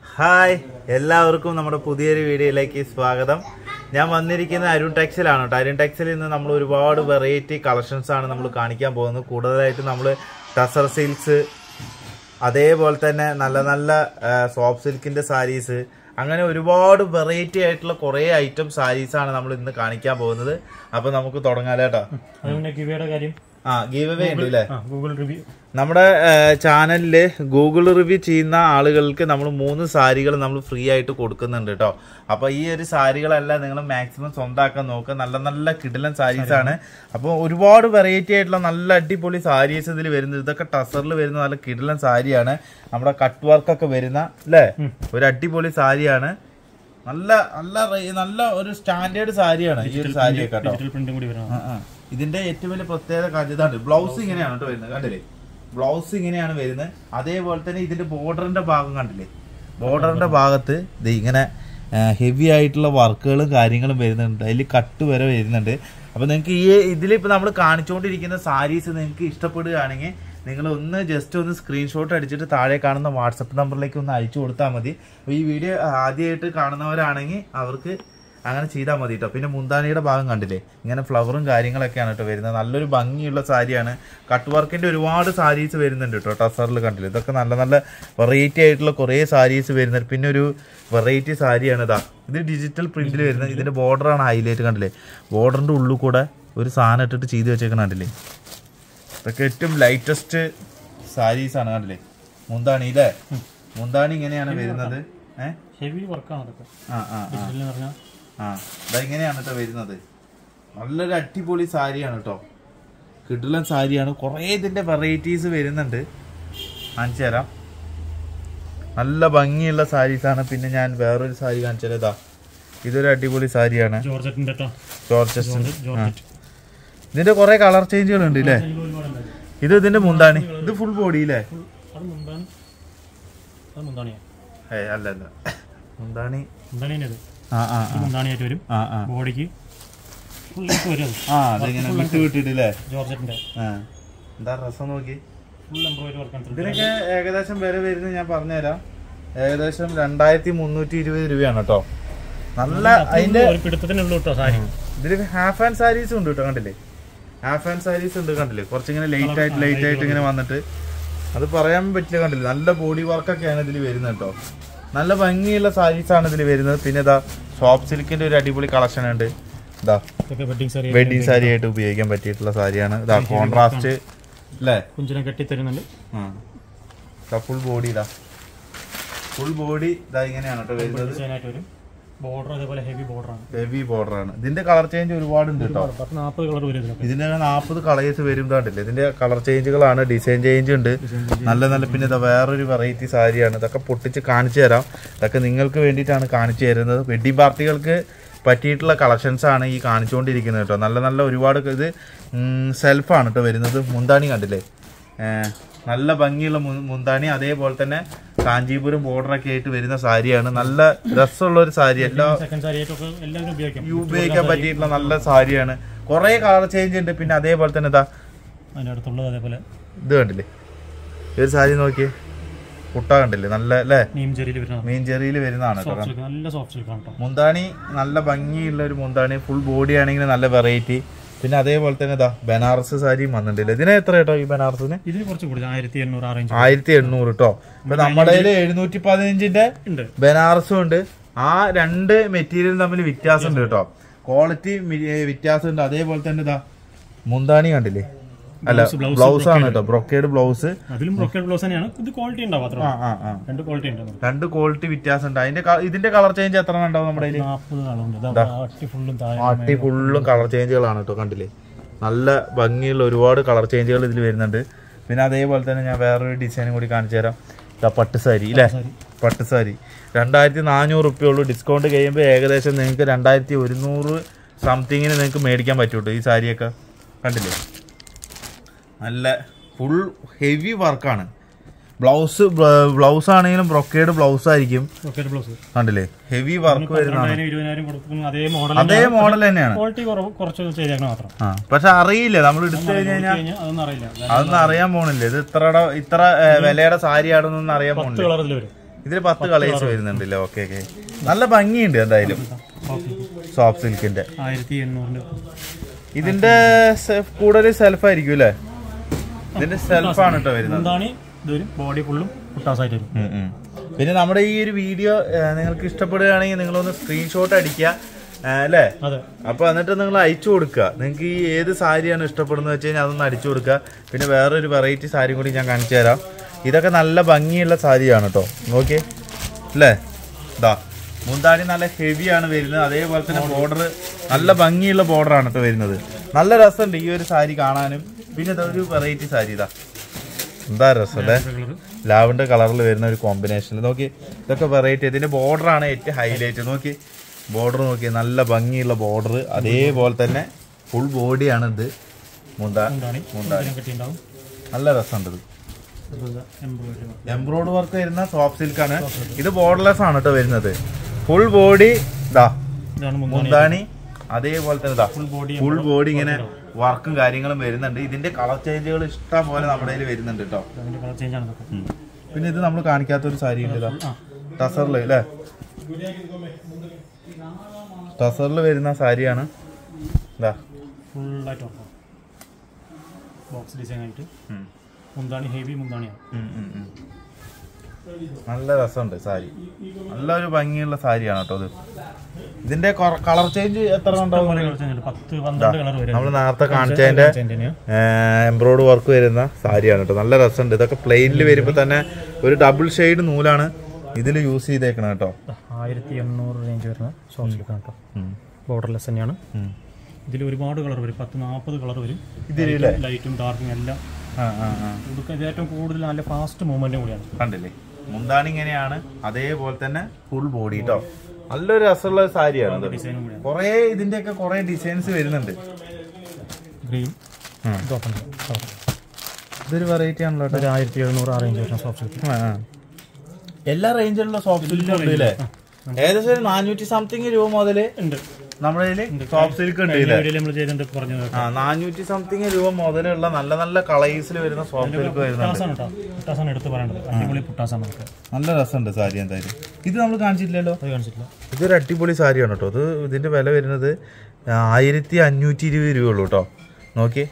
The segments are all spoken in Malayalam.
ഹായ് എല്ലാവർക്കും നമ്മുടെ പുതിയൊരു വീഡിയോയിലേക്ക് സ്വാഗതം ഞാൻ വന്നിരിക്കുന്നത് അരുൺ ടെക്സിലാണ് കേട്ടോ അരുൺ ടെക്സിൽ നിന്ന് നമ്മൾ ഒരുപാട് വെറൈറ്റി കളക്ഷൻസ് ആണ് നമ്മൾ കാണിക്കാൻ പോകുന്നത് കൂടുതലായിട്ട് നമ്മൾ ടസർ സിൽക്സ് അതേപോലെ തന്നെ നല്ല നല്ല സോഫ്റ്റ് സിൽക്കിന്റെ സാരീസ് അങ്ങനെ ഒരുപാട് വെറൈറ്റി ആയിട്ടുള്ള കുറേ ഐറ്റം സാരീസ് ആണ് നമ്മൾ ഇന്ന് കാണിക്കാൻ പോകുന്നത് അപ്പൊ നമുക്ക് തുടങ്ങാലോ കേട്ടോ അതുകൊണ്ട് ഗിവയുടെ കാര്യം ആ ഗീവ് അവേ ഉണ്ട് അല്ലേ ആ ഗൂഗിൾ റിവ്യൂ നമ്മുടെ ചാനലിൽ ഗൂഗിൾ റിവ്യൂ ചെയ്യുന്ന ആളുകൾക്ക് നമ്മൾ മൂന്ന് സാരികൾ നമ്മൾ ഫ്രീ ആയിട്ട് കൊടുക്കുന്നുണ്ട് കേട്ടോ അപ്പൊ ഈ ഒരു സാരികളെല്ലാം നിങ്ങൾ മാക്സിമം സ്വന്തമാക്കാൻ നോക്കുക നല്ല നല്ല കിടിലൻ സാരീസ് ആണ് അപ്പോൾ ഒരുപാട് വെറൈറ്റി ആയിട്ടുള്ള നല്ല അടിപൊളി സാരീസ് ഇതിൽ വരുന്നത് ഇതൊക്കെ ടസറിൽ വരുന്ന നല്ല കിടിലൻ സാരിയാണ് നമ്മുടെ കട്ട് വർക്കൊക്കെ വരുന്ന അല്ലേ ഒരു അടിപൊളി സാരിയാണ് നല്ല നല്ല റേ- നല്ല ഒരു സ്റ്റാൻഡേർഡ് സാരിയാണ് ഈ ഒരു സാരിയൊക്കെ കേട്ടോ ഡിജിറ്റൽ പ്രിന്റും കൂടി വരണം ആ, ആ. ഇതിന്റെ ഏറ്റവും വലിയ പ്രത്യേകത കാര്യം ഇതാണ് ബ്ലൗസ് ഇങ്ങനെയാണ് കേട്ടോ വരുന്നത് കണ്ടില്ലേ ബ്ലൗസ് ഇങ്ങനെയാണ് വരുന്നത് അതേപോലെ തന്നെ ഇതിന്റെ ബോർഡറിന്റെ ഭാഗം കണ്ടില്ലേ ബോർഡറിന്റെ ഭാഗത്ത് ഇത് ഇങ്ങനെ ഹെവി ആയിട്ടുള്ള വർക്കുകളും കാര്യങ്ങളും വരുന്നുണ്ട് അതിൽ കട്ട് വരെ വരുന്നുണ്ട് അപ്പൊ നിങ്ങൾക്ക് ഈ ഇതിലിപ്പോ നമ്മൾ കാണിച്ചുകൊണ്ടിരിക്കുന്ന സാരീസ് നിങ്ങൾക്ക് ഇഷ്ടപ്പെടുകയാണെങ്കിൽ നിങ്ങൾ ഒന്ന് ജസ്റ്റ് ഒന്ന് സ്ക്രീൻഷോട്ട് അടിച്ചിട്ട് താഴെ കാണുന്ന വാട്സപ്പ് നമ്പറിലേക്ക് ഒന്ന് അയച്ചു കൊടുത്താൽ മതി അപ്പൊ ഈ വീഡിയോ ആദ്യമായിട്ട് കാണുന്നവരാണെങ്കിൽ അവർക്ക് അങ്ങനെ ചെയ്താൽ മതി കേട്ടോ പിന്നെ മുന്താണിയുടെ ഭാഗം കണ്ടില്ലേ ഇങ്ങനെ ഫ്ലവറും കാര്യങ്ങളൊക്കെയാണ് കേട്ടോ വരുന്നത് നല്ലൊരു ഭംഗിയുള്ള സാരിയാണ് കട്ട് വർക്കിന്റെ ഒരുപാട് സാരീസ് വരുന്നുണ്ട് കേട്ടോ ടസറിൽ കണ്ടില്ലേ ഇതൊക്കെ നല്ല നല്ല വെറൈറ്റി ആയിട്ടുള്ള കുറേ സാരീസ് വരുന്നുണ്ട് പിന്നെ ഒരു വെറൈറ്റി സാരിയാണ് ഇതാ ഇത് ഡിജിറ്റൽ പ്രിന്റിൽ വരുന്നത് ഇതിന്റെ ബോർഡറാണ് ഹൈലൈറ്റ് കണ്ടില്ലേ ബോർഡറിന്റെ ഉള്ളിൽ കൂടെ ഒരു സാധനം ഇട്ടിട്ട് ചെയ്ത് വെച്ചേക്കണ കണ്ടില്ലേ ഇതൊക്കെ ഏറ്റവും ലൈറ്റസ്റ്റ് സാരീസ് ആണ് കണ്ടില്ലേ മുന്താണി അല്ലേ മുന്താണി ഇങ്ങനെയാണ് വരുന്നത് ഏഹ് ഹെവി വർക്കാണ് അതൊക്കെ ആ ആ ആ ഡിജിറ്റൽ എന്ന് പറഞ്ഞാൽ ആ ഇതാ ഇങ്ങനെയാണ് കേട്ടോ വരുന്നത് നല്ലൊരു അടിപൊളി സാരിയാണ് കേട്ടോ കിടിലൻ സാരിയാണ് കുറേ ഇതിന്റെ വെറൈറ്റീസ് വരുന്നുണ്ട് കാണിച്ചു തരാം നല്ല ഭംഗിയുള്ള സാരീസാണ് പിന്നെ ഞാൻ വേറൊരു സാരി കാണിച്ചു തരാം ഇതാ ഇതൊരു അടിപൊളി സാരിയാണ് ജോർജറ്റിന്റെ കേട്ടോ ജോർജസ്റ്റ് ജോർജറ്റ് ഇതിന്റെ കുറെ കളർ ചേഞ്ചുകൾ ഉണ്ട് ഇല്ലേ ഇതിൽ ഒരുപാടുണ്ടായിരുന്നു ഇത് ഇതിന്റെ മുന്താണി ഇത് ഫുൾ ബോഡി അല്ലേ അത് മുന്താണ് അത് മുന്താണിയാ ഏ അല്ല അല്ല മുന്താണി മുന്താണി അത് ആ ആ ഇത് മുന്താണിയായിട്ട് വരും ആ ആ ബോഡിക്ക് ഫുൾ ലെങ്ത് വരും അത് ആ അതിങ്ങനെ വിട്ട് വിട്ടിട്ടില്ലേ ജോർജറ്റിന്റെ ആ എന്താ രസം നോക്കി ഫുൾ എംബ്രോയിഡറി വർക്കാണ് ഇതിനൊക്കെ ഏകദേശം വില വരുന്നത് ഞാൻ പറഞ്ഞുതരാം ഏകദേശം രണ്ടായിരത്തി മുന്നൂറ്റി ഇരുപത് രൂപയാണ് കേട്ടോ നല്ല അതിന്റെ ഒരു പിടുത്തത്തിനുള്ളൂ കേട്ടോ സാരി ഇതിൽ ഹാഫ് ആൻഡ് സാരീസും ഉണ്ട് കേട്ടോ കണ്ടില്ലേ ഹാഫ് ആൻഡ് സാരീസ് ഉണ്ട് കണ്ടില്ലേ കുറച്ചിങ്ങനെ ലേറ്റ് ആയിട്ട് ലേറ്റ് ആയിട്ട് ഇങ്ങനെ വന്നിട്ട് അത് പറയാൻ പറ്റില്ല കണ്ടില്ലേ നല്ല ബോഡി വർക്കൊക്കെയാണ് ഇതിൽ വരുന്നത് കേട്ടോ നല്ല ഭംഗിയുള്ള സാരീസ് ആണ് ഇതിൽ വരുന്നത് പിന്നെ ഇതാ സോഫ്റ്റ് സിൽക്കിന്റെ ഒരു അടിപൊളി കളക്ഷൻ ഉണ്ട് ഇതാ ഇതൊക്കെ വെഡിങ് സാരി വെഡിങ് സാരി ആയിട്ട് ഉപയോഗിക്കാൻ പറ്റിയിട്ടുള്ള സാരിയാണ് ഇതാ കോൺട്രാസ്റ്റ് അല്ലേ കുഞ്ചിനെ കെട്ടിത്തരുന്നുണ്ട് ഫുൾ ബോഡി ഇതാ ഫുൾ ബോഡി ഇതാ ഇങ്ങനെയാണ് കേട്ടോ വരുന്നത് ഡിസൈനായിട്ട് വരും ബോർഡർ അതേപോലെ ഹെവി ബോർഡറാണ് ഹെവി ബോർഡർ ആണ് ഇതിന്റെ കളർ ചേഞ്ച് ഒരുപാടുണ്ട് കേട്ടോ പത്ത് നാൽപ്പത് കളർ വരും ഇതിനൊക്കെ ഇതിന്റെ നാൽപ്പത് കളേഴ്സ് വരും കണ്ടില്ലേ ഇതിന്റെ കളർ ചേഞ്ചുകളാണ് ഡിസൈൻ ചേഞ്ച് ഉണ്ട് നല്ല നല്ല പിന്നെ ഇതാ വേറൊരു വെറൈറ്റി സാരിയാണ് ഇതൊക്കെ പൊട്ടിച്ച് കാണിച്ചു തരാം ഇതൊക്കെ നിങ്ങൾക്ക് വേണ്ടിയിട്ടാണ് കാണിച്ചു തരുന്നത് വെഡിങ് പാർട്ടികൾക്ക് പറ്റിയിട്ടുള്ള കളക്ഷൻസ് ആണ് ഈ കാണിച്ചുകൊണ്ടിരിക്കുന്നത് കേട്ടോ നല്ല നല്ല ഒരുപാട് ഇത് സെൽഫാണ് കേട്ടോ വരുന്നത് മുന്താണി കണ്ടില്ലേ ഏർ നല്ല ഭംഗിയുള്ള മു- മുന്താണി അതേപോലെ തന്നെ കാഞ്ചീപുരം ബോർഡറൊക്കെ ആയിട്ട് വരുന്ന സാരിയാണ് നല്ല രസമുള്ള ഒരു സാരി എല്ലാ സെക്കൻഡ് സാരി ആയിട്ടൊക്കെ എല്ലാവരും ഉപയോഗിക്കാം ഈ ഉപയോഗിക്കാൻ പറ്റിയിട്ടുള്ള നല്ല സാരിയാണ് കുറെ കളർ ചേഞ്ച് ഉണ്ട് പിന്നെ അതേപോലെ തന്നെ ഇതാ അതിൻ്റെ അടുത്തുള്ളത് അതേപോലെ ഇത് കണ്ടില്ലേ ഈ ഒരു സാരി നോക്കിയേ കുട്ട കണ്ടില്ലേ നല്ല അല്ലേ നീം ചെറിയിൽ വരുന്ന മീൻ ചെറിയിൽ വരുന്നതാണ് കേട്ടോ സോഫ്റ്റ് സിൽക്ക് നല്ല സോഫ്റ്റ് സിൽക്കാണ് കേട്ടോ മുന്താണി നല്ല ഭംഗിയുള്ള ഒരു മുന്താണി ഫുൾ ബോഡി ആണെങ്കിൽ നല്ല വെറൈറ്റി പിന്നെ അതേപോലെ തന്നെ ഇതാ ബനാറസ് സാരിയും വന്നിട്ടില്ല ഇതിന് എത്ര കേട്ടോ ഈ ബനാറസിന് ഇതിന് കുറച്ച് കൂടുതൽ ആയിരത്തി എണ്ണൂറ് ആ റേഞ്ച് ആയിരത്തി എണ്ണൂറ് കേട്ടോ ഇപ്പൊ നമ്മുടെ കയ്യിൽ എഴുന്നൂറ്റി പതിനഞ്ചിന്റെ ഉണ്ട് ബനാറസും ഉണ്ട് ആ രണ്ട് മെറ്റീരിയൽ തമ്മിൽ വ്യത്യാസം ഉണ്ട് കേട്ടോ ക്വാളിറ്റി വ്യത്യാസം ഉണ്ട് അതേപോലെ തന്നെ ഇതാ മുന്താണി കണ്ടില്ലേ അല്ല blouse, ബ്ലൗസ് ആണ് കേട്ടോ ബ്രൊക്കേഡ് ബ്ലൗസ് അതിലും ബ്രോക്കേഡ് ബ്ലൗസ് തന്നെയാണ് ഇത് ക്വാളിറ്റി ഉണ്ടാവും അത്ര ആ ആ ആ രണ്ട് ക്വാളിറ്റി ഉണ്ട് രണ്ട് ക്വാളിറ്റി വ്യത്യാസം ഉണ്ട് അതിന്റെ ക- ഇതിന്റെ കളർ ചേഞ്ച് എത്ര ഉണ്ടാവും നമ്മുടെ കയ്യിൽ നാൽപ്പത് കളറുണ്ട് അട്ടി ഫുള്ളും താഴെ അട്ടി ഫുള്ളും കളർ ചേഞ്ചുകളാണ് കേട്ടോ കണ്ടില്ലേ നല്ല ഭംഗിയുള്ള ഒരുപാട് കളർ ചേഞ്ചുകൾ ഇതിൽ വരുന്നുണ്ട് പിന്നെ അതേപോലെ തന്നെ ഞാൻ വേറൊരു ഡിസൈനും കൂടി കാണിച്ചു തരാം ഇതാ പട്ട് സാരി ഇല്ലേ പട്ട് സാരി രണ്ടായിരത്തി നാനൂറ് റുപ്യ ഉള്ളൂ ഡിസ്കൗണ്ട് കഴിയുമ്പോൾ ഏകദേശം നിങ്ങൾക്ക് രണ്ടായിരത്തി ഒരുന്നൂറ് സംതിങ്ങിന് നിങ്ങൾക്ക് മേടിക്കാൻ പറ്റൂട്ടോ ഈ സാരിയൊക്കെ കണ്ടില്ലേ നല്ല ഫുൾ ഹെവി വർക്കാണ് ബ്ലൗസ് ബ്ലൗസ് ആണെങ്കിലും ബ്രൊക്കേഡ് ബ്ലൗസ് ആയിരിക്കും ബ്രോക്കേഡ് ബ്ലൗസ് കണ്ടില്ലേ ഹെവി വർക്ക് വരുന്നതാണ് പന്ത്രണ്ടായിരം ഇരുപതിനായിരം കൊടുക്കുന്ന അതേ മോഡൽ അതേ മോഡൽ തന്നെയാണ് ക്വാളിറ്റി കുറവ് കുറച്ച് ചെയ്തേക്കണം മാത്രം ആ പക്ഷെ അറിയില്ല നമ്മൾ എടുത്തു കഴിഞ്ഞ് കഴിഞ്ഞാൽ കഴിഞ്ഞാൽ അതൊന്നും അറിയില്ല അതൊന്നും അറിയാൻ പോണില്ല ഇത് ഇത്ര ഇത്ര ഏ, വിലയുടെ സാരി ആണെന്നൊന്നും അറിയാൻ പത്ത് പോണില്ല കളർ ഇതിൽ വരും ഇതിൽ പത്ത് കളേഴ്സ് വരുന്നുണ്ടല്ലോ ഓക്കെ ഓക്കെ നല്ല ഭംഗിയുണ്ട് എന്തായാലും സോഫ്റ്റ് സിൽക്കിന്റെ ആയിരത്തി എണ്ണൂറിന്റെ ഇതിന്റെ സെഫ്- കൂടുതൽ സെൽഫ് ആയിരിക്കും അല്ലേ ഇതിന്റെ സെൽഫാണ് കേട്ടോ വരുന്നത് എന്താണ് ഇതൊരു ബോഡി ഫുള്ളും കുട്ടാസായിട്ട് വരും ഉം, ഉം. പിന്നെ നമ്മുടെ ഈ ഒരു വീഡിയോ ഏഹ്, നിങ്ങൾക്ക് ഇഷ്ടപ്പെടുകയാണെങ്കിൽ നിങ്ങളൊന്ന് സ്ക്രീൻഷോട്ട് അടിക്കുക ഏഹ്, അല്ലേ അതെ അപ്പൊ എന്നിട്ട് നിങ്ങൾ അയച്ചു കൊടുക്കുക നിങ്ങൾക്ക് ഈ ഏത് സാരിയാണ് ഇഷ്ടപ്പെടുന്നത് വെച്ച് കഴിഞ്ഞാൽ അതൊന്ന് അടിച്ചു കൊടുക്കുക പിന്നെ വേറൊരു വെറൈറ്റി സാരി കൂടി ഞാൻ കാണിച്ചു തരാം ഇതൊക്കെ നല്ല ഭംഗിയുള്ള സാരിയാണ് കേട്ടോ നോക്കിയേ അല്ലേ ഇതാ മുന്താണി നല്ല ഹെവിയാണ് വരുന്നത് അതേപോലെ തന്നെ ബോർഡർ നല്ല ഭംഗിയുള്ള ബോർഡറാണ് കേട്ടോ വരുന്നത് നല്ല രസമുണ്ട് ഈ ഒരു സാരി കാണാനും പിന്നെ ഇതാ ഒരു വെറൈറ്റി സാരി ഇതാ എന്താ രസം അല്ലേ കളർ ലാവൻഡർ കളറിൽ വരുന്ന ഒരു കോമ്പിനേഷനിൽ നോക്കി ഇതൊക്കെ വെറൈറ്റി ഇതിന്റെ border ആണ് ഏറ്റവും ഹൈലൈറ്റ് നോക്കി ബോർഡർ നോക്കി നല്ല ഭംഗിയുള്ള ബോർഡർ അതേപോലെ തന്നെ ഫുൾ ബോഡിയാണ് ഇത് മുന്താ എന്താണ് മുന്താണി കിട്ടിയിട്ടുണ്ടാവും നല്ല രസമുണ്ട് ഇത് എംബ്രോയിഡറി എംബ്രോയിഡ് വർക്ക് വരുന്ന സോഫ്റ്റ് സിൽക്ക് ആണ് ഇത് ബോർഡർലെസ് ആണ് കേട്ടോ വരുന്നത് ഫുൾ ബോഡി ഇതാ ഇതാണ് മുന്താണി മുന്താണി അതേപോലെ തന്നെ ഇതാ ഫുൾ ബോഡി ഫുൾ ബോഡി ഇങ്ങനെ വർക്കും കാര്യങ്ങളും വരുന്നുണ്ട് ഇതിന്റെ കളർ ചേഞ്ചുകൾ ഇഷ്ടം പോലെ നമ്മുടെ കയ്യിൽ വരുന്നുണ്ട് കേട്ടോ അതിന്റെ കളർ ചേഞ്ച് ആണ് ഇതൊക്കെ പിന്നെ ഇത് നമ്മൾ കാണിക്കാത്ത ഒരു സാരി ഉണ്ട് ഇതാ ആ ടസറിൽ അല്ലേ ടസറിൽ വരുന്ന സാരിയാണ് ഇതാ ഫുള്ളായിട്ട് വർക്ക് ബോക്സ് ഡിസൈൻ ആയിട്ട് ഉം. മുന്താണി ഹെവി മുന്താണിയാണ് ഉം, ഉം, ഉം. നല്ല രസമുണ്ട് സാരി നല്ലൊരു ഭംഗിയുള്ള സാരിയാണ് കേട്ടോ ഇത് ഇതിന്റെ കളർ ചേഞ്ച് എത്ര ഉണ്ടാവും കളർ ചേഞ്ച് ഉണ്ട് പത്ത് പന്ത്രണ്ട് കളർ വരും നമ്മൾ നേരത്തെ കാണിച്ചതിന്റെ എംബ്രോയിഡ് വർക്ക് വരുന്ന സാരിയാണ് കേട്ടോ നല്ല രസമുണ്ട് ഇതൊക്കെ പ്ലെയിനിൽ വരുമ്പോൾ തന്നെ ഒരു ഡബിൾ ഷെയ്ഡ് നൂലാണ് ഇതിൽ യൂസ് ചെയ്തേക്കണം കേട്ടോ ആയിരത്തി എണ്ണൂറ് റേഞ്ച് വരുന്ന സോഫ്റ്റ് സിൽക്കാണ് കേട്ടോ ഉം. ബോർഡർലെസ് തന്നെയാണ് ഉം. ഇതിൽ ഒരുപാട് കളർ വരും പത്ത് നാൽപ്പത് കളർ വരും ഇതിലല്ലേ ലൈറ്റും ഡാർക്കും എല്ലാം ആ ആ ആ ഇതൊക്കെ ഇത് ഏറ്റവും കൂടുതൽ നല്ല ഫാസ്റ്റ് മൂവ്മെന്റും കൂടിയാണ് കണ്ടില്ലേ മുന്താണി ഇങ്ങനെയാണ് അതേപോലെ തന്നെ ഫുൾ ബോഡി കേട്ടോ നല്ലൊരു രസമുള്ള സാരിയാണ് ഇത് ഡിസൈനും കൂടിയാണ് കുറേ ഇതിന്റെയൊക്കെ കുറേ ഡിസൈൻസ് വരുന്നുണ്ട് ഗ്രീൻ ഉം. ഇത് ഓപ്പൺ ചെയ്യാം കളർ ഇതൊരു വെറൈറ്റി ആണല്ലോ കേട്ടോ ഒരു ആയിരത്തി എഴുന്നൂറ് ആ റേഞ്ച് വരുന്ന സോഫ്റ്റ് സിൽക്ക് ആ, ആ. എല്ലാ റേഞ്ചിലുള്ള സോഫ്റ്റ് സിൽക്ക് ഉണ്ട് അല്ലേ ഏകദേശം ഒരു നാനൂറ്റി സംതിങ് രൂപ മുതല് ഉണ്ട് നമ്മുടെ കയ്യില് സോഫ്റ്റ് സിൽക്ക് ഉണ്ട് ഇല്ലേ വീഡിയോയിൽ നമ്മൾ ചെയ്തിട്ടുണ്ട് പറഞ്ഞു ആ നാനൂറ്റി സംതിങ് രൂപ മുതലുള്ള നല്ല നല്ല കളേഴ്സിൽ വരുന്ന സോഫ്റ്റ് സിൽക്ക് വരുന്നുണ്ട് പുട്ടാസാണ് കേട്ടോ പുട്ടാസാണ് എടുത്ത് പറയേണ്ടത് അടിപൊളി പുട്ടാസാണ് നമുക്ക് നല്ല രസമുണ്ട് സാരി എന്തായാലും ഇത് നമ്മൾ കാണിച്ചിട്ടില്ലല്ലോ അത് കാണിച്ചിട്ടില്ല ഇതൊരു അടിപൊളി സാരിയാണ് കേട്ടോ ഇത് ഇതിന്റെ വില വരുന്നത് ആയിരത്തി അഞ്ഞൂറ്റി ഇരുപത് രൂപ ഉള്ളൂ കേട്ടോ നോക്കി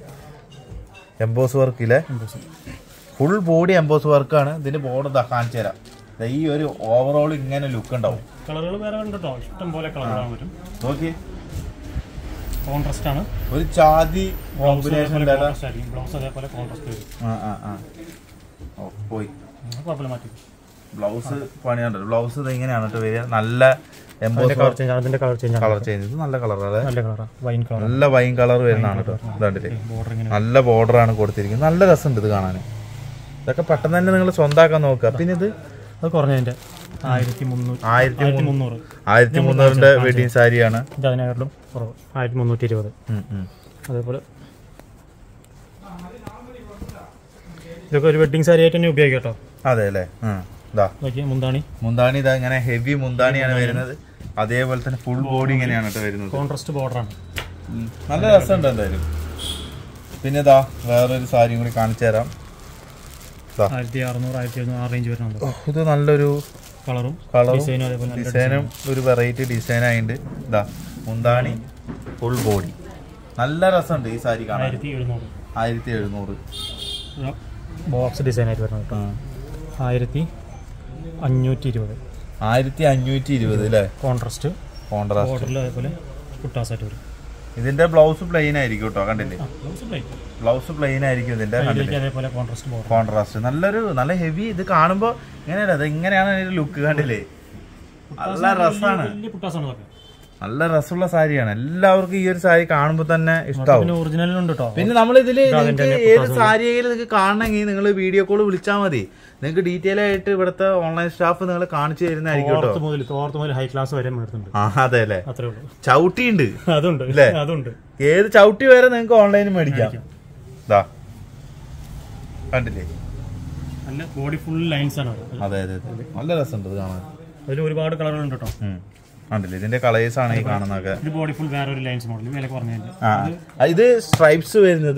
എംബോസ് വർക്കിലെ ഫുൾ ബോഡി എംബോസ് വർക്കാണ് ഇതിന്റെ ബോർഡ് ഇതാ കാണിച്ചു തരാം ദാ ഈ ഒരു ഓവറോൾ ഇങ്ങനെ ലുക്ക് ഉണ്ടാവും കളറുകൾ വേറെ ഉണ്ട് കേട്ടോ ഇഷ്ടം പോലെ കളർ കാണാൻ പറ്റും നോക്കി കോൺട്രസ്റ്റ് ആണ് ഒരു ചാതി ബ്ലൗസ് കോമ്പിനേഷൻ അതേപോലെ കോൺട്രസ്റ്റ് ആയിരിക്കും ബ്ലൗസ് അതേപോലെ കോൺട്രസ്റ്റ് വരും ആ ആ ആ ഓ പോയി അത് കുഴപ്പമില്ല മാറ്റി ബ്ലൗസ് പണിയുണ്ട് ബ്ലൗസ് ഇത് ഇങ്ങനെയാണ് കേട്ടോ വരിക നല്ല അതിന്റെ എംബോസ് കളർ ചേഞ്ച് അതിന്റെ കളർ ചേഞ്ച് ആണ് കളർ ചേഞ്ച് ഇത് നല്ല കളറാണ് നല്ല കളറാണ് വൈൻ കളർ നല്ല വൈൻ കളർ വരുന്നതാണ് കേട്ടോ ഇതാണ്ടില്ലേ ബോർഡർ ഇങ്ങനെ നല്ല border ആണ് കൊടുത്തിരിക്കുന്നത് നല്ല രസമുണ്ട് ഇത് കാണാൻ ഇതൊക്കെ പെട്ടെന്ന് തന്നെ നിങ്ങൾ സ്വന്തമാക്കാൻ നോക്കുക പിന്നെ ഇത് അത് കുറഞ്ഞതിന്റെ ആയിരത്തി മുന്നൂറ്റി ആയിരത്തി ആയിരത്തി മുന്നൂറ് ആയിരത്തി മുന്നൂറിന്റെ വെഡിങ് സാരിയാണ് ഇത് അതിനേക്കാളും കുറവ് ആയിരത്തി മുന്നൂറ്റി ഇരുപത് ഉം, ഉം. അതേപോലെ ഇതൊക്കെ ഒരു വെഡിങ് സാരി ആയിട്ട് തന്നെ ഉപയോഗിക്കാം കേട്ടോ അതെ അല്ലേ ഉം. ഇതാ നോക്കിയ മുന്താണി മുന്താണി ഇതാ ഇങ്ങനെ ഹെവി മുന്താണിയാണ് വരുന്നത് അതേപോലെ തന്നെ ഫുൾ ബോഡി ഇങ്ങനെയാണ് കേട്ടോ വരുന്നത് കോൺട്രസ്റ്റ് ബോർഡറാണ് ഉം. നല്ല രസമുണ്ട് എന്തായാലും പിന്നെ ഇതാ വേറൊരു സാരിയും കൂടി കാണിച്ചു തരാം ഇതാ. ആയിരത്തി അറുന്നൂറ് ആയിരത്തി എഴുന്നൂറ് ആ റേഞ്ച് വരുന്നുണ്ട് ഓ, ഇത് നല്ലൊരു കളറും കളറും ഡിസൈനും അതേപോലെ നല്ല ഡിസൈനും ഒരു വെറൈറ്റി ഡിസൈൻ ആയിട്ടുണ്ട് ഇതാ മുന്താണി ഫുൾ ബോഡി നല്ല രസമുണ്ട് ഈ സാരി കാണാൻ ആയിരത്തി എഴുന്നൂറ് ആയിരത്തി എഴുന്നൂറ് ബോക്സ് ഡിസൈൻ ആയിട്ട് വരുന്നത് കേട്ടോ ആയിരത്തി അഞ്ഞൂറ്റി ഇരുപത് ആയിരത്തി അഞ്ഞൂറ്റി ഇരുപത് അല്ലേ കോൺട്രസ്റ്റ് കോൺട്രാസ്റ്റ് ബോർഡറിൽ അതേപോലെ കുട്ടാസായിട്ട് വരും ഇതിന്റെ ബ്ലൗസ് പ്ലെയിൻ ആയിരിക്കും കേട്ടോ കണ്ടില്ലേ ആ ബ്ലൗസ് പ്ലേറ്റ് ബ്ലൗസ് പ്ലെയിൻ ആയിരിക്കും ഇതിന്റെ കണ്ടില്ലേ ഇതിലേക്ക് അതേപോലെ കോൺട്രസ്റ്റ് ബോർഡർ കോൺട്രാസ്റ്റ് നല്ലൊരു നല്ല ഹെവി ഇത് കാണുമ്പോ ഇങ്ങനെയല്ല ഇത് ഇങ്ങനെയാണ് അതിന്റെ ലുക്ക് കണ്ടില്ലേ നല്ല രസമാണ് വലിയ പുട്ടാസാണ് ഇതൊക്കെ നല്ല രസമുള്ള സാരിയാണ് എല്ലാവർക്കും ഈ ഒരു സാരി കാണുമ്പോൾ തന്നെ ഇഷ്ടാവും പിന്നെ ഒറിജിനലുണ്ട് കേട്ടോ പിന്നെ നമ്മൾ ഇതില് നിങ്ങൾക്ക് ഏത് സാരിയെങ്കിലും നിങ്ങൾക്ക് കാണണമെങ്കിൽ നിങ്ങൾ വീഡിയോ കോൾ വിളിച്ചാൽ മതി നിങ്ങൾക്ക് ഡീറ്റെയിൽ ആയിട്ട് ഇവിടുത്തെ ഓൺലൈൻ സ്റ്റാഫ് നിങ്ങൾ കാണിച്ചു തരുന്നതായിരിക്കും കേട്ടോ തോർത്ത് മുതൽ തോർത്ത് മുതൽ ഹൈ ക്ലാസ് വരെ എടുത്തുണ്ട് ആ അതെ അല്ലേ അത്രേ ഉള്ളൂ ചവിട്ടിയുണ്ട് അതുണ്ട് ഇല്ലേ? അതുണ്ട് ഏത് ചവിട്ടി വരെ നിങ്ങൾക്ക് ഓൺലൈനിൽ മേടിക്കാം ദാ കണ്ടില്ലേ നല്ല ബോഡി ഫുൾ ലൈൻസ് ആണ് അത്. അതെ അതെ അതെ നല്ല രസമുണ്ട് ഇത് കാണാൻ അതിൽ ഒരുപാട് കളറുകളുണ്ട് കേട്ടോ ഉം. കണ്ടില്ലേ ഇതിന്റെ കളേഴ്സ് ആണ് ഈ കാണുന്നതൊക്കെ ഇത് ബോഡി ഫുൾ വേറെ ഒരു ലൈൻസ് മോഡൽ വില കുറഞ്ഞതിന്റെ ആ ആ, ഇത് സ്ട്രൈപ്സ് വരുന്നത്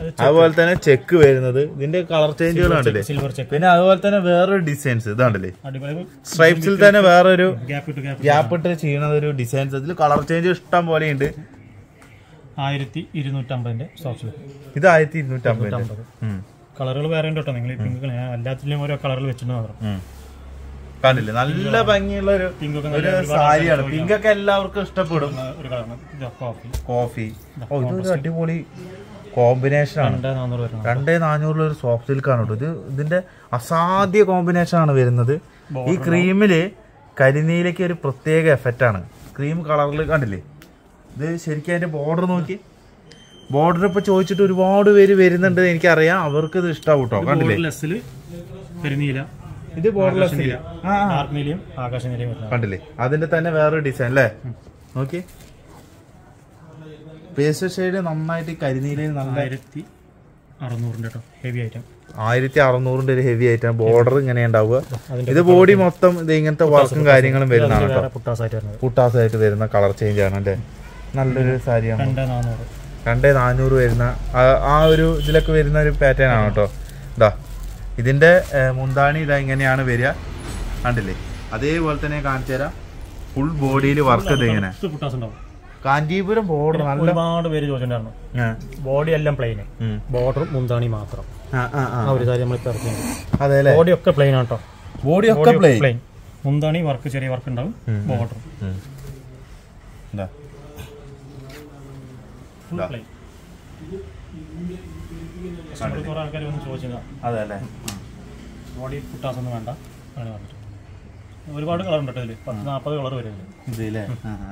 അതുപോലെ തന്നെ ചെക്ക് വരുന്നത് ഇതിന്റെ കളർ ചേഞ്ചുകൾ കണ്ടില്ലേ സിൽവർ ചെക്ക് പിന്നെ അതുപോലെ തന്നെ വേറൊരു ഡിസൈൻസ് ഇതാണ്ടല്ലേ അടിപൊളി സ്ട്രൈപ്സിൽ തന്നെ വേറൊരു ഗ്യാപ്പ് ഇട്ട് ഗ്യാപ്പ് ഗ്യാപ്പ് ഇട്ട് ചെയ്യുന്ന ഒരു ഡിസൈൻസ് ഇതിൽ കളർ ചേഞ്ച് ഇഷ്ടം പോലെ ഉണ്ട് ആയിരത്തി ഇരുന്നൂറ്റമ്പതിന്റെ സ്റ്റോക്സിൽ ഇത് ആയിരത്തി ഇരുന്നൂറ്റി അമ്പത് അമ്പത് കളറുകൾ വേറെ ഉണ്ട് കേട്ടോ നിങ്ങൾ ഈ പിങ്ക് ഞാൻ എല്ലാത്തിലും ഓരോ കളറുകൾ വെച്ചിട്ട് മാത്രം കണ്ടില്ലേ നല്ല ഭംഗിയുള്ള ഒരു പിങ്ക് ഒക്കെ ഒരു നല്ല സാരിയാണ് പിങ്ക് ഒക്കെ എല്ലാവർക്കും ഇഷ്ടപ്പെടും ഒരു കളറാണ് ഇത് കോഫി കോഫി ഓ ഇതൊരു അടിപൊളി കോമ്പിനേഷൻ ആണ് രണ്ട് നാനൂറ് വരുന്നത് രണ്ടേ നാനൂറിൽ ഒരു സോഫ്റ്റ് സിൽക്ക് ആണ് കേട്ടോ ഇത് ഇതിന്റെ അസാധ്യ കോമ്പിനേഷൻ ആണ് വരുന്നത് ഈ ക്രീമില് കരിനീലയ്ക്ക് ഒരു പ്രത്യേക എഫക്റ്റ് ആണ് ക്രീം കളറിൽ കണ്ടില്ലേ ഇത് ശരിക്കും അതിന്റെ ബോർഡർ നോക്കി ബോർഡർ ഇപ്പൊ ചോദിച്ചിട്ട് ഒരുപാട് പേര് വരുന്നുണ്ട് എനിക്കറിയാം അവർക്ക് ഇത് ഇഷ്ടാവും കേട്ടോ കണ്ടില്ലേ ലെസ്സിൽ പെരുനീല ഇത് ബോർഡർലെസ് ആ ആ. ഡാർക്ക് നീലയും ആകാശ നീലയും വരുന്നത് കണ്ടില്ലേ അതിന്റെ തന്നെ വേറൊരു ഡിസൈൻ അല്ലേ നോക്കി പേസ്റ്റ് ഷെയ്ഡ് നന്നായിട്ട് കരിനീലയിൽ നല്ല ആയിരത്തി അറുന്നൂറിന്റെ കേട്ടോ ഹെവി ഐറ്റം ആയിരത്തി അറുന്നൂറിന്റെ ഒരു ഹെവി ആയിട്ടാണ് ബോർഡർ ഇങ്ങനെ ഉണ്ടാവുക അതിന്റെ ഇത് ബോഡി മൊത്തം ഇത് ഇങ്ങനത്തെ വർക്കും കാര്യങ്ങളും വരുന്നതാണ് കേട്ടോ വേറെ പുട്ടാസായിട്ട് വരുന്നത് കുട്ടാസ് ആയിട്ട് വരുന്ന കളർ ചേഞ്ച് ആണ് അല്ലേ നല്ലൊരു സാരിയാണ് രണ്ട് നാനൂറ് രണ്ടേ നാനൂറ് വരുന്ന ആ- ആ ഒരു ഇതിലൊക്കെ വരുന്ന ഒരു പാറ്റേൺ ആണ് കേട്ടോ ഇതാ ഇതിന്റെ ഏഹ്, മുന്താണി ഇതാ ഇങ്ങനെയാണ് വരിക കണ്ടില്ലേ അതേപോലെ തന്നെ കാണിച്ചു തരാം ഫുൾ ബോഡിയിൽ വർക്ക് ഇത് ഇങ്ങനെ പത്ത് പുട്ടാസ് ഉണ്ടാവും കാഞ്ചീപുരം ബോർഡർ നല്ല ഒരുപാട് പേര് ചോദിച്ചിട്ടുണ്ടായിരുന്നു ആ, ബോഡി എല്ലാം പ്ലെയിന് ഉം. ബോർഡറും മുന്താണി മാത്രം ആ, ആ, ആ. ആ ഒരു സാരി നമ്മൾ ഇപ്പോൾ ഇറക്കിയിട്ടുണ്ട് അതെ അല്ലേ ബോഡി ഒക്കെ പ്ലെയിൻ ആണ് കേട്ടോ ബോഡി ഒക്കെ പ്ലേ പ്ലെയിൻ മുന്താണി വർക്ക് ചെറിയ വർക്ക് ഉണ്ടാവും ബോർഡർ ഫുൾ പ്ലെയിൻ കുറെ ആൾക്കാർ വന്ന് ചോദിച്ചതാണ് അതെ അല്ലേ ബോഡി പുട്ടാസ് ഒന്നും വേണ്ട അങ്ങനെ പറഞ്ഞിട്ട് ഒരുപാട് കളർ ഉണ്ട് കേട്ടോ ഇതിൽ പത്ത് നാൽപ്പത് കളർ വരും ഇതിൽ ഇതില്ലേ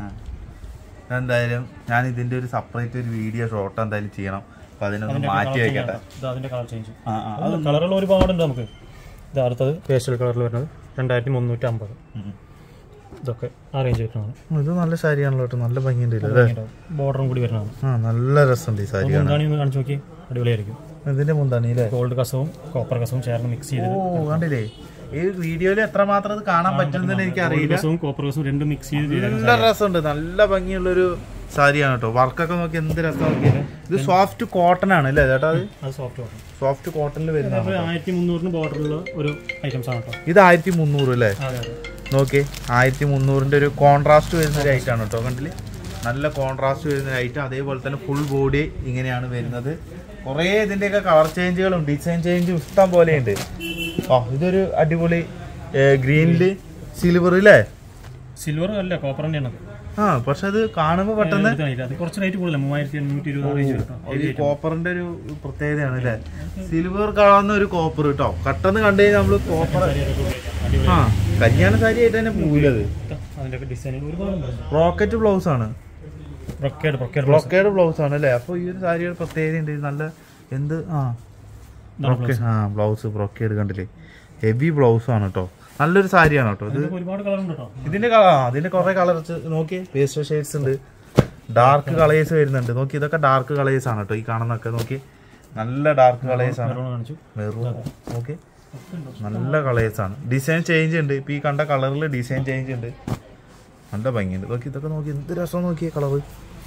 എന്തായാലും ഞാൻ ഇതിന്റെ ഒരു സെപ്പറേറ്റ് ഒരു വീഡിയോ ഷോർട്ട് എന്തായാലും ചെയ്യണം അപ്പൊ അതിനൊന്ന് മാറ്റി വെക്കട്ടെ ഇത് അതിന്റെ കളർ ചേഞ്ച് ആ, ആ. കളറുകൾ ഒരുപാടുണ്ട് നമുക്ക് ഇത് അടുത്തത് പേസ്റ്റൽ കളറിൽ വരുന്നത് രണ്ടായിരത്തി മുന്നൂറ്റി അമ്പത് ഉം. ഇതൊക്കെ ആ റേഞ്ച് വരുന്നതാണ് ഇത് നല്ല സാരിയാണല്ലോ കേട്ടോ നല്ല ഭംഗിയുണ്ട് അല്ലേ ബോർഡറും കൂടി വരുന്നതാണ് ആ നല്ല രസമുണ്ട് ഈ സാരി മുന്താണി ഒന്ന് കാണിച്ചു നോക്കി അടിപൊളിയായിരിക്കും ഇതിന്റെ മുന്താണി അല്ലേ ഗോൾഡ് കസവും കോപ്പർ കസവും ചേർന്ന് മിക്സ് ചെയ്ത് ഓ കണ്ടില്ലേ ഈ വീഡിയോയിൽ എത്രമാത്രം ഇത് കാണാൻ പറ്റുന്നതെന്ന് എനിക്ക് അറിയില്ല കസവും കോപ്പർ കസവും രണ്ടും മിക്സ് ചെയ്ത് നല്ല രസമുണ്ട് നല്ല ഭംഗിയുള്ളൊരു സാരിയാണ് കേട്ടോ വർക്കൊക്കെ നോക്കി എന്ത് രസം നോക്കി ഇത് സോഫ്റ്റ് കോട്ടൺ ആണ് അല്ലേ ചേട്ടാ അത് അത് സോഫ്റ്റ് വാട്ടർ സോഫ്റ്റ് കോട്ടണിൽ വരുന്നതാണ് അപ്പോൾ ആയിരത്തി മുന്നൂറിന് ബോർഡറുള്ള ഒരു ഐറ്റംസ് ആണ് കേട്ടോ ഇത് ആയിരത്തി മുന്നൂറ് അല്ലേ അതെ അതെ നോക്കി ആയിരത്തി മുന്നൂറിന്റെ ഒരു കോൺട്രാസ്റ്റ് വരുന്ന ഒരു ഐറ്റം ആണ് കേട്ടോ കണ്ടില്ലേ നല്ല കോൺട്രാസ്റ്റ് വരുന്ന ഒരു ഐറ്റം അതേപോലെ തന്നെ ഫുൾ ബോഡി ഇങ്ങനെയാണ് വരുന്നത് കുറേ ഇതിന്റെയൊക്കെ കളർ ചേഞ്ചുകളും ഡിസൈൻ ചേഞ്ചും ഇഷ്ടം പോലെ ഉണ്ട് ആ ഇതൊരു അടിപൊളി ഗ്രീനില് സിൽവർ അല്ലേ സിൽവർ അല്ല കോപ്പർ തന്നെയാണ് ആ പക്ഷെ അത് കാണുമ്പോൾ പെട്ടെന്ന് എടുത്താണില്ല. അത് കുറച്ച് റേറ്റ് കൂടുതലാണ് മൂവായിരത്തി എണ്ണൂറ്റി ഇരുപത് റേഞ്ച് കേട്ടോ ഈ കോപ്പറിന്റെ ഒരു പ്രത്യേകതയാണ് അല്ലേ സിൽവർ കളർന്ന ഒരു കോപ്പർ കേട്ടോ പെട്ടെന്ന് കണ്ടു കഴിഞ്ഞാൽ നമ്മള് കോപ്പർ ആ കല്യാണ സാരി ആയിട്ട് തന്നെ പോവില്ലത് അതിന്റെ ഒക്കെ ഡിസൈൻ ഒരുപാട് റോക്കറ്റ് ബ്ലൗസ് ആണ് ബ്രൊക്കേഡ് ബ്രൊക്കേഡ് ബ്ലോക്കേഡ് ബ്ലൗസ് ആണ് അല്ലേ അപ്പൊ ഈ ഒരു സാരിയുടെ പ്രത്യേകത ഉണ്ട് ഇത് നല്ല എന്ത് ആ ബ്രൊക്കേ- ആ ബ്ലൗസ് ബ്രൊക്കേഡ് കണ്ടില്ലേ ഹെവി ബ്ലൗസ് ആണ് കേട്ടോ നല്ലൊരു സാരിയാണ് കേട്ടോ ഇത് ഒരുപാട് കളർ ഉണ്ട് കേട്ടോ ഇതിന്റെ കളർ അതിന്റെ കുറെ കളർസ് നോക്കി പേസ്റ്റൽ ഷെയ്ഡ്സ് ഉണ്ട് ഡാർക്ക് കളേഴ്സ് വരുന്നുണ്ട് നോക്കി ഇതൊക്കെ ഡാർക്ക് കളേഴ്സ് ആണ് കേട്ടോ ഈ കാണുന്നൊക്കെ നോക്കി നല്ല ഡാർക്ക് കളേഴ്സ് ആണ് മെറൂൺ കാണിച്ചു മെറൂൺ നോക്കി നല്ല കളേഴ്സ് ആണ് ഡിസൈൻ ചേഞ്ച് ഉണ്ട് ഇപ്പൊ ഈ കണ്ട കളറിൽ ഡിസൈൻ ചേഞ്ച് ഉണ്ട് നല്ല ഭംഗിയുണ്ട് നോക്കി ഇതൊക്കെ നോക്കി എന്ത് രസം നോക്കിയ കളറ്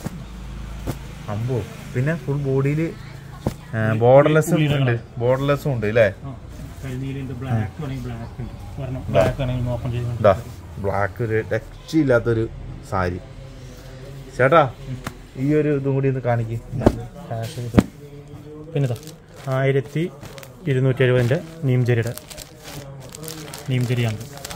അമ്പോ പിന്നെ ഫുൾ ബോഡിയിൽ ബോർഡർലെസ് ഉണ്ട് ബോർഡർലെസ്സും ഉണ്ട് അല്ലേ ആ കരിനീലുണ്ട് ബ്ലാക്ക് വേണമെങ്കിൽ ബ്ലാക്ക് ഉണ്ട് ഒരെണ്ണം ബ്ലാക്ക് ആണെങ്കിൽ ഓപ്പൺ ചെയ്ത് ഇതാ ബ്ലാക്ക് ഒരു രക്ഷയില്ലാത്തൊരു സാരി ചേട്ടാ ഈ ഒരു ഇതും കൂടി ഒന്ന് കാണിക്ക് ക്യാഷ് ചെയ്ത് പിന്നെ ഇതാ ആയിരത്തി ഇരുന്നൂറ്റി എഴുപതിൻ്റെ നീംചേരിയുടെ നീംചേരിയാണ്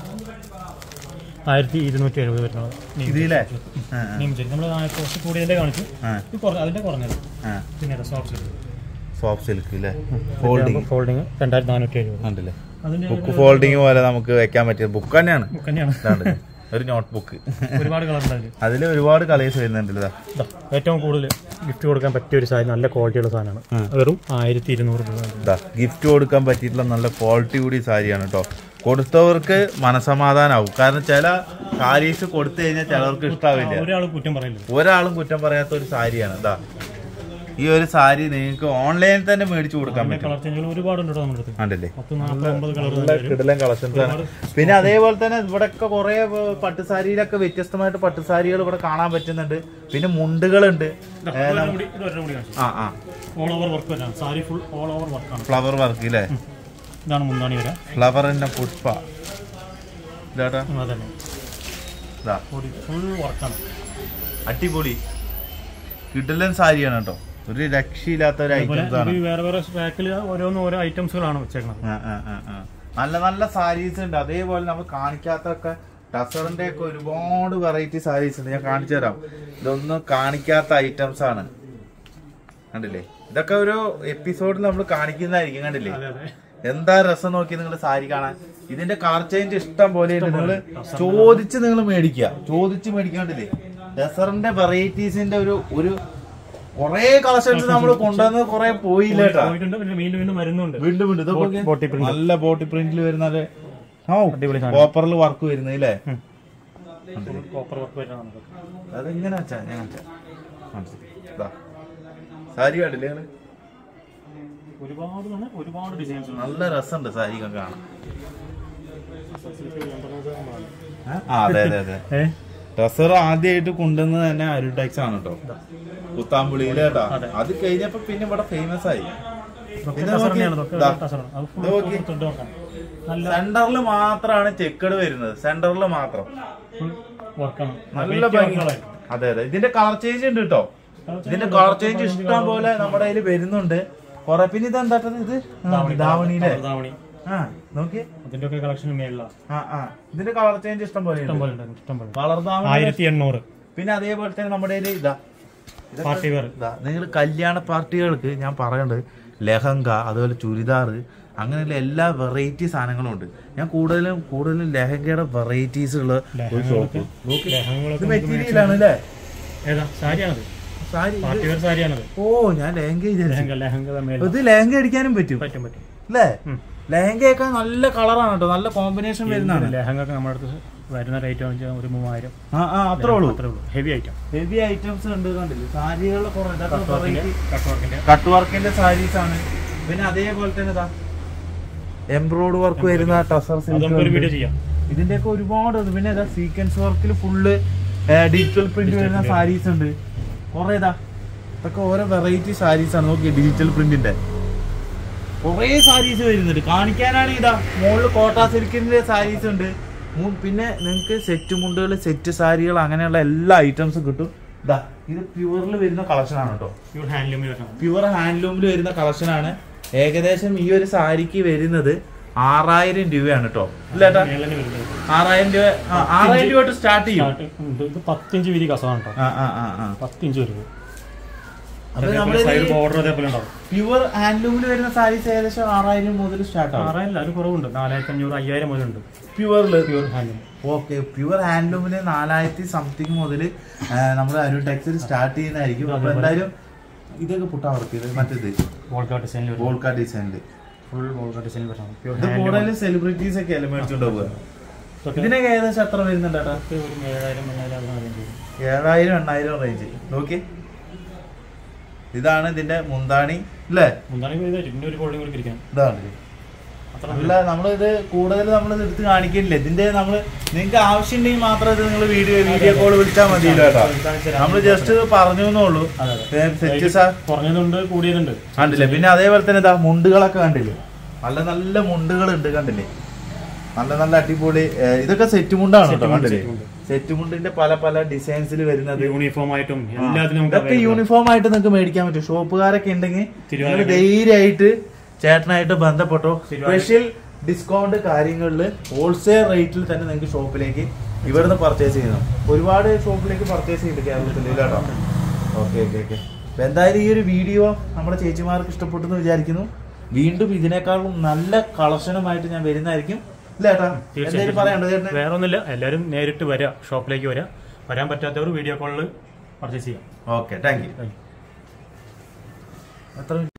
ആയിരത്തി ഇരുന്നൂറ്റി എഴുപത് വരുന്നത് നീം- ഇതില്ലേ ആ, നീംചേരി നമ്മൾ കുറച്ച് കൂടിയതിൻ്റെ കാണിച്ചു ആ, ഇത് കുറഞ്ഞ അതിൻ്റെ കുറഞ്ഞത് ആ പിന്നെ സോഫ്റ്റ് സോഫ്റ്റ് സിൽക്ക് അല്ലേ ഫോൾഡിങ് ഫോൾഡിങ് രണ്ടായിരത്തി നാനൂറ്റി എഴുപത് ഉണ്ടല്ലേ അതിൻ്റെ ബുക്ക് ഫോൾഡിങ് പോലെ നമുക്ക് വെക്കാൻ പറ്റിയ ബുക്ക് തന്നെയാണ് ബുക്ക് തന്നെയാണ് ഇതാണ്ട് ഒരു നോട്ട് ബുക്ക് ഒരുപാട് കളർ ഉണ്ട് അതിൽ അതിൽ ഒരുപാട് കളേഴ്സ് വരുന്നുണ്ടല്ലോ ഇതാ. ഇതാ, ഏറ്റവും കൂടുതൽ ഗിഫ്റ്റ് കൊടുക്കാൻ പറ്റിയ ഒരു സാധനം നല്ല ക്വാളിറ്റിയുള്ള സാധനമാണ് വെറും ആയിരത്തി ഇരുന്നൂറ് രൂപ ഇതാ ഗിഫ്റ്റ് കൊടുക്കാൻ പറ്റിയിട്ടുള്ള നല്ല ക്വാളിറ്റി കൂടി സാരിയാണ് കേട്ടോ കൊടുത്തവർക്ക് മനസമാധാനാവും കാരണം ചില സാരീസ് കൊടുത്തു കഴിഞ്ഞാൽ ചിലവർക്ക് ഇഷ്ടാവില്ല ഒരാൾ കുറ്റം പറയില്ല ഒരാളും കുറ്റം പറയാത്ത ഒരു സാരിയാണ് ഇതാ ഈ ഒരു സാരി നിങ്ങൾക്ക് ഓൺലൈനിൽ തന്നെ മേടിച്ചു കൊടുക്കാൻ അതിന്റെ പറ്റും കളർ ചേഞ്ചുകൾ ഒരുപാടുണ്ട് കേട്ടോ നമ്മുടെ അടുത്ത് കണ്ടില്ലേ പത്ത് നാൽപ്പത് ഒമ്പത് കളർ നല്ല കിടിലൻ കളക്ഷൻസ് ആണ് പിന്നെ അതേപോലെ തന്നെ ഇവിടെയൊക്കെ കുറെ പട്ടുസാരിയിലൊക്കെ വ്യത്യസ്തമായിട്ട് പട്ടുസാരികൾ ഇവിടെ കാണാൻ പറ്റുന്നുണ്ട് പിന്നെ മുണ്ടുകളുണ്ട് ഇത് ഒരെണ്ണം കൂടി കാണിച്ചു ആ ആ ഓൾ ഓവർ വർക്ക് വരാണ് സാരി ഫുൾ ഓൾ ഓവർ വർക്കാണ് ഫ്ലവർ വർക്ക് ഇല്ലേ ഇതാണ് മുന്താണി വരാം ഫ്ലവറിന്റെ പുഷ്പ ഇതാട്ടാ അതന്നെ ഇതാ ഫുൾ വർക്കാണ് അടിപൊളി കിടിലൻ സാരിയാണ് കേട്ടോ ഒരു രക്ഷയില്ലാത്ത ഒരു അതുപോലെ ഐറ്റംസ് ആണ് ഇത് വേറെ വേറെ റാക്കിൽ ഓരോന്നും ഓരോ ഐറ്റംസുകളാണ് വെച്ചേക്കുന്നത് ആ, ആ, ആ, ആ. നല്ല നല്ല സാരീസ് ഉണ്ട് അതേപോലെ നമ്മൾ കാണിക്കാത്തൊക്കെ ടസറിന്റെ ഒക്കെ ഒരുപാട് വെറൈറ്റി സാരീസ് ഉണ്ട് ഞാൻ കാണിച്ചു തരാം ഇതൊന്നും കാണിക്കാത്ത ഐറ്റംസ് ആണ് കണ്ടില്ലേ ഇതൊക്കെ ഒരു എപ്പിസോഡിൽ നമ്മൾ കാണിക്കുന്നതായിരിക്കും കണ്ടില്ലേ അതെ അതെ എന്താ രസം നോക്കി നിങ്ങൾ സാരി കാണാൻ ഇതിന്റെ കളർ ചേഞ്ച് ഇഷ്ടം പോലെ നിങ്ങൾ ചോദിച്ച് നിങ്ങൾ മേടിക്കുക ചോദിച്ച് മേടിക്കാണ്ടില്ലേ ഡെസറിന്റെ വെറൈറ്റീസിന്റെ ഒരു ഒരു കുറെ കളക്ഷൻസ് നമ്മൾ കൊണ്ടുവന്ന് കുറെ പോയില്ല കേട്ടാ പോയിട്ടുണ്ട് പിന്നെ വീണ്ടും വീണ്ടും വരുന്നുണ്ട് വീണ്ടും വീണ്ടും ഇതൊക്കെ നോക്കിയേ. ബോട്ടി പ്രിന്റ് നല്ല ബോട്ടി പ്രിന്റിൽ വരുന്ന ഓ അടിപൊളി സാധനം കോപ്പറിൽ വർക്ക് വരുന്നത് അല്ലേ കോപ്പർ വർക്ക് വരുന്നതാണ് അതെങ്ങനെ വെച്ചാ ഞാൻ വെച്ചാ മനസ്സിലായി. ദാ. സാരി കണ്ടില്ലേ നിങ്ങള്? ഒരുപാട് തന്നെ ഒരുപാട് ഡിസൈൻസ് ഉണ്ട് നല്ല രസമുണ്ട് സാരി ഒക്കെ കാണാൻ ഏ? ആ അതെ അതെ അതെ ഏ ടസർ ആദ്യമായിട്ട് കൊണ്ടുവന്നത് തന്നെ അരുടാക്സ് ആണ് കേട്ടോ പുത്താമ്പുളിയിലെ കേട്ടോ അത് കഴിഞ്ഞപ്പോ പിന്നെ ഇവിടെ ഫേമസ് ആയി പിന്നെ നോക്കി, ദാ. ഇത് നോക്കി. നല്ല സെന്ററിൽ മാത്രമാണ് ചെക്കഡ് വരുന്നത് സെന്ററിൽ മാത്രം ഫുൾ വർക്കാണ് നല്ല ഭംഗി അതെ അതെ ഇതിന്റെ കളർ ചേഞ്ച് ഉണ്ട് കേട്ടോ ഇതിന്റെ കളർ ചേഞ്ച് ഇഷ്ടം പോലെ നമ്മുടെ കയ്യിൽ വരുന്നുണ്ട് കൊറേ പിന്നെ ഇത് എന്താ ഇത് ആ, ധാവണിയിലെ ധാവണി ആ നോക്കി അതിന്റെ ഒക്കെ കളക്ഷൻ മേളിലാണ് ആ ആ ഇതിന്റെ കളർ ചേഞ്ച് ഇഷ്ടം പോലെ ഇഷ്ടം ഉണ്ട് പോലെ ഉണ്ട് ഇഷ്ടം പോലെ കളർ ധാവണി ആയിരത്തി എണ്ണൂറ് പിന്നെ അതേപോലെ തന്നെ നമ്മുടെ കയ്യിൽ ഇതാ പാർട്ടി വെയർ നിങ്ങൾ കല്യാണ പാർട്ടികൾക്ക് ഞാൻ പറയുന്നത് ലെഹങ്ക അതുപോലെ ചുരിദാർ അങ്ങനെയുള്ള എല്ലാ വെറൈറ്റി സാധനങ്ങളും ഉണ്ട് ഞാൻ കൂടുതലും കൂടുതലും ലെഹങ്കയുടെ വെറൈറ്റീസ് ഉള്ള ഒരു ഷോപ്പ് ഇത് ലഹങ്ങളൊക്കെ മെറ്റീരിയൽ ആണ് അല്ലേ ഏതാ സാരിയാണത് സാരി പാർട്ടി വെയർ സാരിയാണത് ഓ ഞാൻ ലെഹങ്ക വിചാരിച്ചു ലഹങ്ക ലഹങ്ക മേൽ ഇത് ലെഹങ്ക അടിക്കാനും പറ്റും പറ്റും പറ്റും അല്ലേ ഉം. ലെഹങ്കയൊക്കെ നല്ല കളറാണ് കേട്ടോ നല്ല കോമ്പിനേഷൻ വരുന്നതാണ് ലഹങ്ക ഒക്കെ നമ്മുടെ അടുത്ത് വരുന്ന റേറ്റ് വെച്ചാൽ ഒരു മൂവായിരം ആ ആ അത്രേ ഉള്ളൂ അത്രേ ഉള്ളൂ ഹെവി ഐറ്റം ഹെവി ഐറ്റംസ് ഉണ്ട് കണ്ടില്ലേ സാരികളുടെ കുറെ ഇതൊക്കെ variety കട്ട് വർക്കിന്റെ കട്ട് വർക്കിന്റെ സാരീസ് ആണ് പിന്നെ അതേപോലെ തന്നെ ഇതാ എംബ്രോയ്ഡ് വർക്ക് വരുന്ന ടസർ അത് നമുക്കൊരു വീഡിയോ ചെയ്യാം ഇതിന്റെയൊക്കെ ഒരുപാട് ഉണ്ട് പിന്നെ ഇതാ സീക്വൻസ് വർക്കിൽ ഫുള്ള് ഡിജിറ്റൽ പ്രിന്റ് വരുന്ന സാരീസ് ഉണ്ട് കുറെ ഇതാ ഇതൊക്കെ ഓരോ വെറൈറ്റി സാരീസ് ആണ് നോക്കി ഡിജിറ്റൽ പ്രിന്റിന്റെ കുറെ സാരീസ് വരുന്നുണ്ട് കാണിക്കാനാണ് ഇതാ മുകളിൽ കോട്ട സിൽക്കിന്റെ സാരീസ് ഉണ്ട് മു- പിന്നെ നിങ്ങൾക്ക് സെറ്റ് മുണ്ടുകൾ സെറ്റ് സാരികൾ അങ്ങനെയുള്ള എല്ലാ ഐറ്റംസും കിട്ടും ഇതാ ഇത് പ്യുവറിൽ വരുന്ന കളക്ഷൻ ആണ് കേട്ടോ പ്യൂർ ഹാൻഡ്ലൂമിൽ വെക്കണം പ്യുവർ ഹാൻഡ്ലൂമിൽ വരുന്ന കളക്ഷൻ ആണ് ഏകദേശം ഈ ഒരു സാരിക്ക് വരുന്നത് ആറായിരം രൂപയാണ് കേട്ടോ ഇല്ല ഏട്ടാ മേളിന് വരുന്നത് ആറായിരം രൂപ ആ, ആറായിരം രൂപ തൊട്ട് സ്റ്റാർട്ട് ചെയ്യും സ്റ്റാർട്ട് ഉണ്ട്. ഇത് പത്തിഞ്ച് വീതി കസവാണ് കേട്ടോ ആ ആ ആ ആ പത്തിഞ്ച് വരുന്നത് അപ്പൊ നമ്മള് സൈഡ് ബോർഡർ അതേപോലെ ഉണ്ടാവും പ്യുവർ ഹാൻഡ്ലൂമിൽ വരുന്ന സാരീസ് ഏകദേശം ആറായിരം മുതൽ സ്റ്റാർട്ട് ആവും ആറായിരം അതിൽ കുറവുണ്ട് നാലായിരത്തി അഞ്ഞൂറ് അയ്യായിരം മുതലുണ്ട് പ്യുവറിൽ പ്യൂർ ഹാൻഡ്ലൂം ഓക്കെ പ്യുവർ ഹാൻഡ്ലൂമിന് നാലായിരത്തി സംതിങ് മുതൽ നമ്മൾ അരു ടെക്സിൽ സ്റ്റാർട്ട് ചെയ്യുന്നതായിരിക്കും അപ്പൊ എന്തായാലും ഇതൊക്കെ പുട്ടാ വർക്ക് ഇത് മറ്റേത് വോൾക്കാ ഡിസൈനിൽ വരും ബോൾക്കാ ഡിസൈനിൽ ഫുൾ വോൾക്കാ ഡിസൈനിൽ വരണം പ്യൂർ ഇത് കൂടുതലും സെലിബ്രിറ്റീസ് ഒക്കെ അല്ലേ മേടിച്ചോണ്ട് പോകുക ഇതിനൊക്കെ ഏകദേശം എത്ര വരുന്നുണ്ട് ഏട്ടാ ഒരു ഏഴായിരം എണ്ണായിരം അതിന് അറിയാൻ ചെയ്യും ഏഴായിരം എണ്ണായിരം റേഞ്ച് നോക്കി ഇതാണ് ഇതിന്റെ മുന്താണി അല്ലേ മുന്താണി ഇതായിട്ട് പിന്നെ ഒരു കോൾഡിംഗ് കൂടി ഇരിക്കാൻ ഇതാണ് അത്ര അല്ല നമ്മളിത് കൂടുതൽ നമ്മൾ എടുത്ത് കാണിക്കില്ല ഇതിന്റെ നമ്മള് നിങ്ങൾക്ക് ആവശ്യമുണ്ടെങ്കിൽ മാത്രം ഇത് നിങ്ങൾ വീഡിയോ വീഡിയോ കോൾ വിളിച്ചാൽ മതിയല്ലോ കേട്ടോ നമ്മൾ ജസ്റ്റ് ഇത് പറഞ്ഞു എന്നുള്ളൂ അതെ അതെ സെറ്റ് സാർ കുറഞ്ഞതുണ്ട് കൂടിയതുണ്ട് കണ്ടില്ലേ പിന്നെ അതേപോലെ തന്നെ ഇതാ മുണ്ടുകളൊക്കെ കണ്ടില്ലേ നല്ല നല്ല മുണ്ടുകൾ ഉണ്ട് കണ്ടില്ലേ നല്ല നല്ല അടിപൊളി ഏ, ഇതൊക്കെ സെറ്റ് മുണ്ടാണ് കേട്ടോ സെറ്റ് മുണ്ട്, കണ്ടില്ലേ സെറ്റ് മുണ്ട്. സെറ്റ് മുണ്ടിന്റെ പല പല ഡിസൈൻസിൽ വരുന്നത് യൂണിഫോം ആയിട്ടും എല്ലാത്തിനും നമുക്ക് ഇതൊക്കെ യൂണിഫോം ആയിട്ട് നിങ്ങൾക്ക് മേടിക്കാൻ പറ്റും ഷോപ്പുകാരൊക്കെ ഉണ്ടെങ്കിൽ നിങ്ങൾ തിരുവാതിര ധൈര്യമായിട്ട് ചേട്ടനായിട്ട് ബന്ധപ്പെട്ടോ തിരുവാതിര. സ്പെഷ്യൽ ഡിസ്കൗണ്ട് കാര്യങ്ങളിൽ ഹോൾസെയിൽ റേറ്റിൽ തന്നെ നിങ്ങൾക്ക് ഷോപ്പിലേക്ക് ഇവിടുന്ന് പർച്ചേസ് ചെയ്യുന്നു ഒരുപാട് ഷോപ്പിലേക്ക് പർച്ചേസ് ചെയ്യുന്നുണ്ട് കേരളത്തിൽ ഇല്ല കേട്ടോ ഓക്കെ ഓക്കെ ഓക്കെ അപ്പൊ എന്തായാലും ഈ ഒരു വീഡിയോ നമ്മുടെ ചേച്ചിമാർക്ക് ഇഷ്ടപ്പെട്ടു എന്ന് വിചാരിക്കുന്നു വീണ്ടും ഇതിനേക്കാളും നല്ല കളക്ഷനുമായിട്ട് ഞാൻ വരുന്നതായിരിക്കും ഇല്ല ചേട്ടാ എന്തെങ്കിലും പറയാനുണ്ടോ ചേട്ടന് വേറെ ഒന്നുമില്ല എല്ലാവരും നേരിട്ട് വരിക ഷോപ്പിലേക്ക് വരിക വരാൻ പറ്റാത്തവർ വീഡിയോ കോളിൽ പർച്ചേസ് ചെയ്യാം okay thank you Thank you. എത്ര